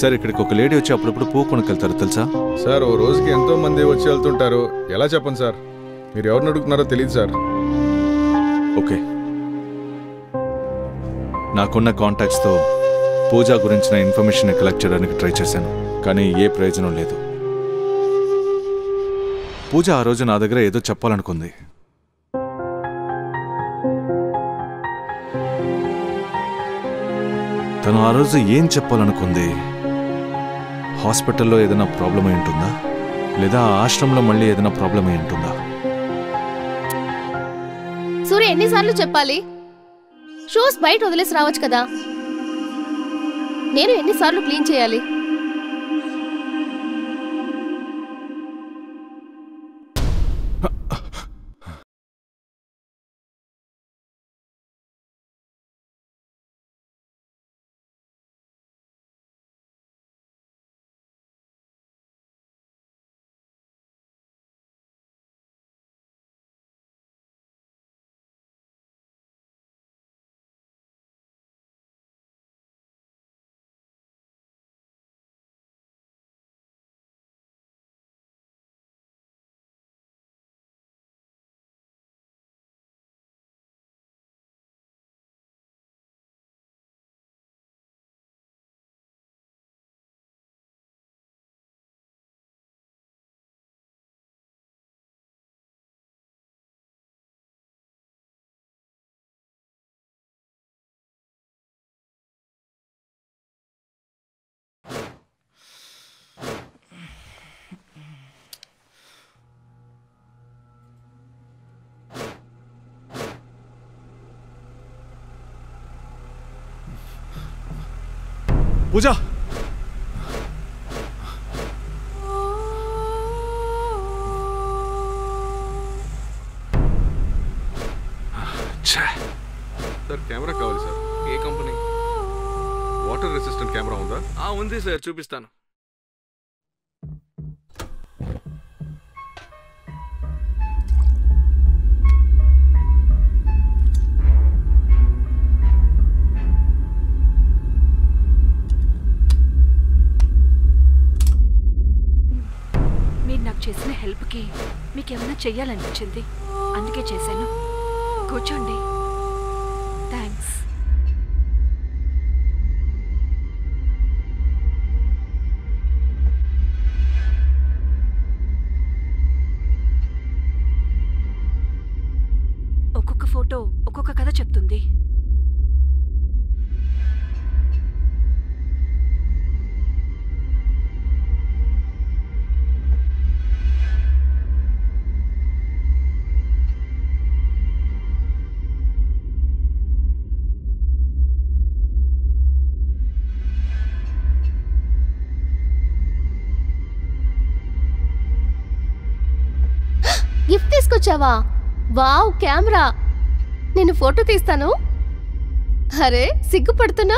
Sir ఇక్కడికి ఒక lady వచ్చి అప్పుడప్పుడు పువ్వు కొనుక్కెళ్తారు తెలుసా సార్ ఓ రోజుకి ఎంతో మంది వచ్చి వెళ్తుంటారు ఎలా చెప్పండి సార్ మీరు ఎవరిని అడుగుతున్నారో తెలియదు సార్ ఓకే నాకున్న కాంటాక్ట్స్తో పూజ గురించిన ఇన్ఫర్మేషన్ కలెక్ట్ చేయడానికి ట్రై చేశాను కానీ ఏ ప్రయోజనం లేదు పూజ ఆ రోజు నా దగ్గర ఏదో చెప్పాలనుకుంది తను ఆ రోజు ఏం చెప్పాలనుకుంది హాస్పిటల్లో ఏదైనా ప్రాబ్లం అయి ఉంటుందా లేదా ఆ ఆశ్రమంలో మళ్ళీ ఏదైనా ప్రాబ్లం అయి ఉంటుందా సూర్య ఎన్నిసార్లు చెప్పాలి షూస్ బయట వదిలేసి రావచ్చు కదా నేను ఎన్నిసార్లు క్లీన్ చేయాలి పూజ ఛే, సార్ కెమెరా కావాలి సార్ ఏ కంపెనీ వాటర్ రెసిస్టెంట్ కెమెరా ఉందా ఆ ఉంది సార్ చూపిస్తాను మీరు నాకు చేసిన హెల్ప్కి మీకేమైనా చెయ్యాలనిపించింది అందుకే చేశాను కూర్చోండి థ్యాంక్స్ ఒక్కొక్క ఫోటో ఒక్కొక్క కథ చెప్తుంది గిఫ్ట్ తీసుకొచ్చావా వావ్ కెమెరా నేను ఫోటో తీస్తాను అరే సిగ్గుపడుతున్నా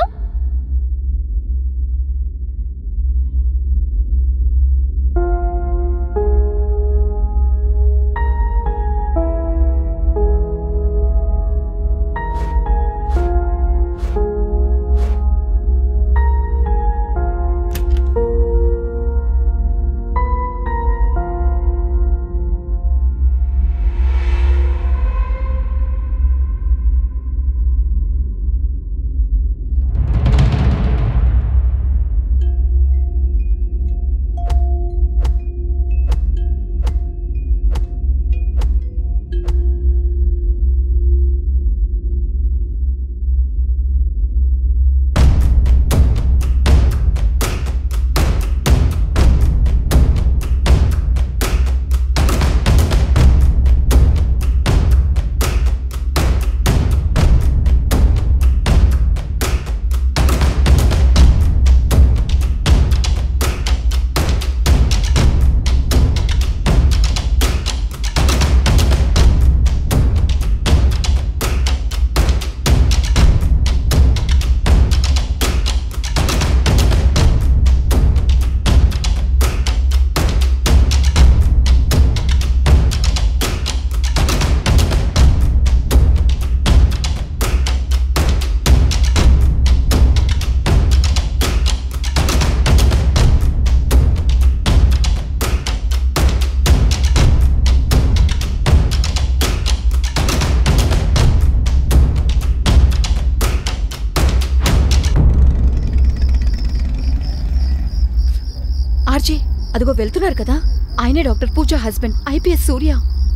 ఆర్జే అదిగో వెళ్తున్నారు కదా ఆయనే doctor Pooja husband IPS Surya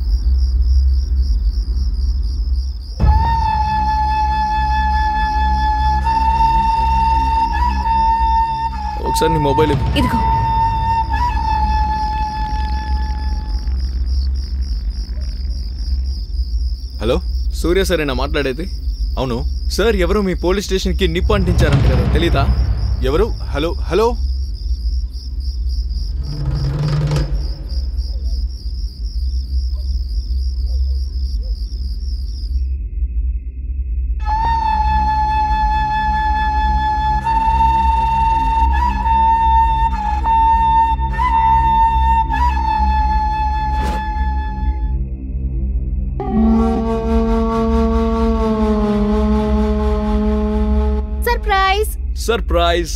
ఒకసారి నీ మొబైల్ ఇవ్వు. ఇదిగో హలో సూర్య సరేనా మాట్లాడేది అవును సార్ ఎవరు మీ పోలీస్ స్టేషన్కి నిప్పు అంటించారంట కదా తెలీదా ఎవరు hello hello surprise surprise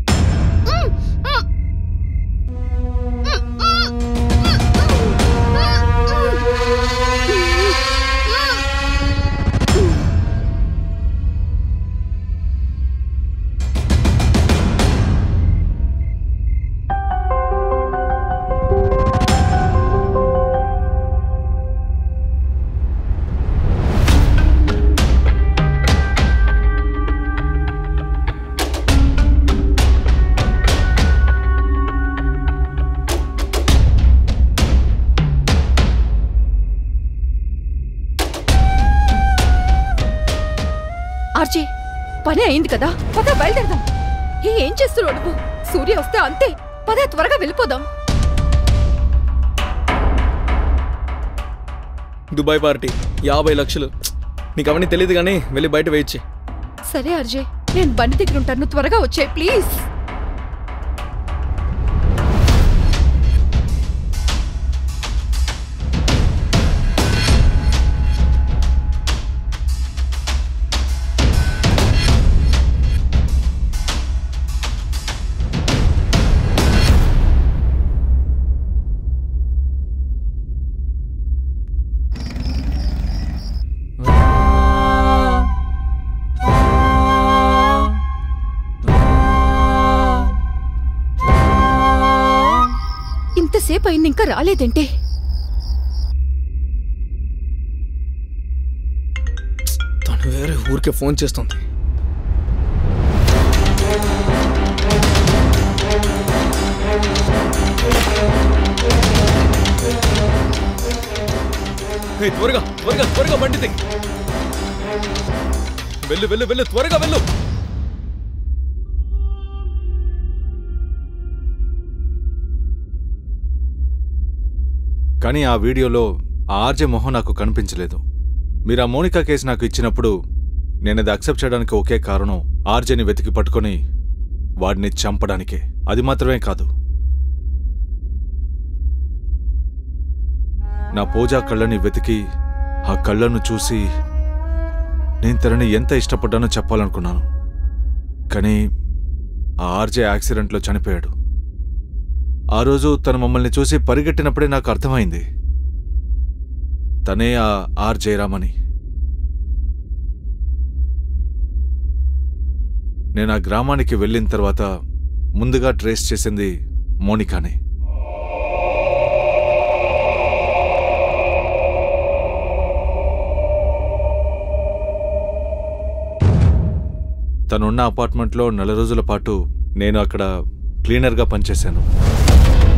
RJ పని అయింది కదా పద బయలుదేరదాం ఏ, ఏం చేస్తున్నావు నువ్వు సూర్య వస్తే అంతే పద త్వరగా వెళ్ళిపోదాం దుబాయ్ పార్టీ యాభై లక్షలు నీకు అవన్నీ తెలియదు కానీ వెళ్ళి బయట వేయచ్చి సరే అర్జే నేను బండి దగ్గర ఉంటాను నువ్వు త్వరగా వచ్చే ప్లీజ్ ఇంతసేపు అయింది ఇంకా రాలేదంటే తను వేరే ఊరికే ఫోన్ చేస్తుంది ఏయ్, త్వరగా త్వరగా త్వరగా బండి దిగు. వెళ్ళు వెళ్ళు వెళ్ళు త్వరగా వెళ్ళు కానీ ఆ వీడియోలో ఆ ఆర్జే మొహం నాకు కనిపించలేదు మీరు ఆ మోనికా కేసు నాకు ఇచ్చినప్పుడు నేను అది అక్సెప్ట్ చేయడానికి ఒకే కారణం ఆర్జేని వెతికి పట్టుకొని వాడిని చంపడానికే అది మాత్రమే కాదు నా పూజా కళ్ళని వెతికి ఆ కళ్ళను చూసి నేను తనని ఎంత ఇష్టపడ్డానో చెప్పాలనుకున్నాను కానీ ఆ ఆర్జే యాక్సిడెంట్లో చనిపోయాడు ఆ రోజు తను మమ్మల్ని చూసి పరిగెట్టినప్పుడే నాకు అర్థమైంది తనే ఆ ఆర్ జయరామని నేను ఆ గ్రామానికి వెళ్ళిన తర్వాత ముందుగా ట్రేస్ చేసింది మోనికానే తనున్న అపార్ట్మెంట్లో నెల రోజుల పాటు నేను అక్కడ క్లీనర్గా పనిచేశాను